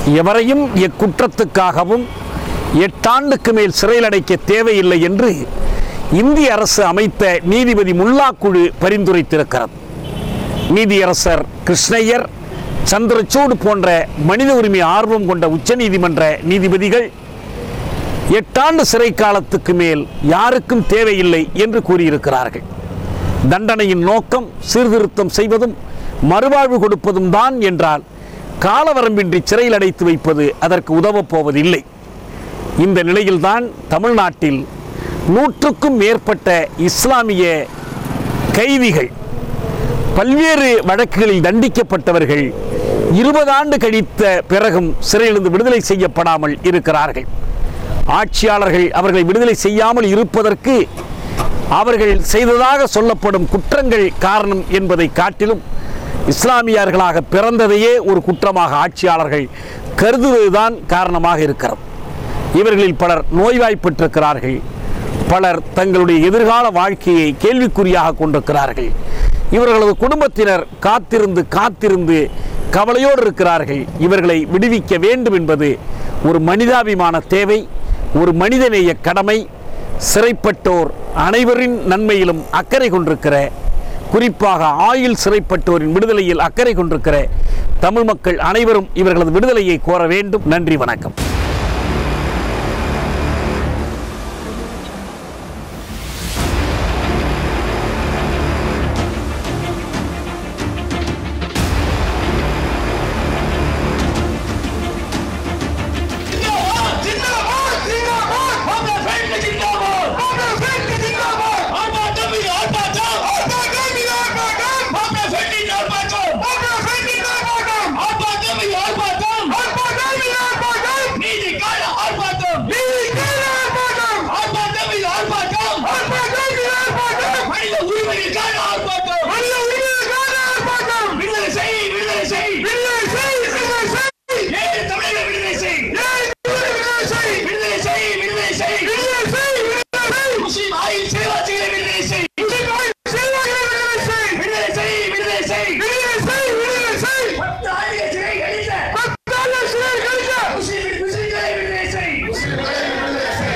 எவரையும் எக்குற்றத்துக்காகவும் எட்டாண்டுக்கு மேல் சிறையில் அடைக்க தேவையில்லை என்று இந்திய அரசு அமைத்த நீதிபதி முல்லா குழு பரிந்துரைத்திருக்கிறது நீதியரசர் கிருஷ்ணய்யர் சந்திரசூடு போன்ற மனித உரிமை ஆர்வம் கொண்ட உச்சநீதிமன்ற நீதிபதிகள் எட்டாண்டு சிறை காலத்துக்கு மேல் யாருக்கும் தேவையில்லை என்று கூறியிருக்கிறார்கள் தண்டனையின் நோக்கம் சீர்திருத்தம் செய்வதும் மறுவாழ்வு கொடுப்பதும் தான் என்றால் காலவரம்பின்றி சிறையில் அடைத்து வைப்பது அதற்கு உதவப் போவதில்லை இந்த நிலையில்தான் தமிழ்நாட்டில் நூற்றுக்கும் மேற்பட்ட இஸ்லாமிய கைதிகள் பல்வேறு வழக்குகளில் தண்டிக்கப்பட்டவர்கள் இருபது ஆண்டு கழித்த பிறகும் சிறையிலிருந்து விடுதலை செய்யப்படாமல் இருக்கிறார்கள் ஆட்சியாளர்கள் அவர்களை விடுதலை செய்யாமல் இருப்பதற்கு அவர்கள் செய்ததாக சொல்லப்படும் குற்றங்கள் காரணம் என்பதை காட்டிலும் இஸ்லாமியர்களாக பிறந்ததையே ஒரு குற்றமாக ஆட்சியாளர்கள் கருதுவதுதான் காரணமாக இருக்கிறது இவர்களில் பலர் நோய்வாய்ப்பட்டிருக்கிறார்கள் பலர் தங்களுடைய எதிர்கால வாழ்க்கையை கேள்விக்குறியாக கொண்டிருக்கிறார்கள் இவர்களது குடும்பத்தினர் காத்திருந்து காத்திருந்து கவலையோடு இருக்கிறார்கள் இவர்களை விடுவிக்க வேண்டும் என்பது ஒரு மனிதாபிமான தேவை ஒரு மனிதநேய கடமை சிறைப்பட்டோர் அனைவரின் நன்மையிலும் அக்கறை கொண்டிருக்கிற குறிப்பாக ஆயுள் சிறைப்பட்டோரின் விடுதலையில் அக்கறை கொண்டிருக்கிற தமிழ் மக்கள் அனைவரும் இவர்களது விடுதலையை கோர வேண்டும் நன்றி வணக்கம்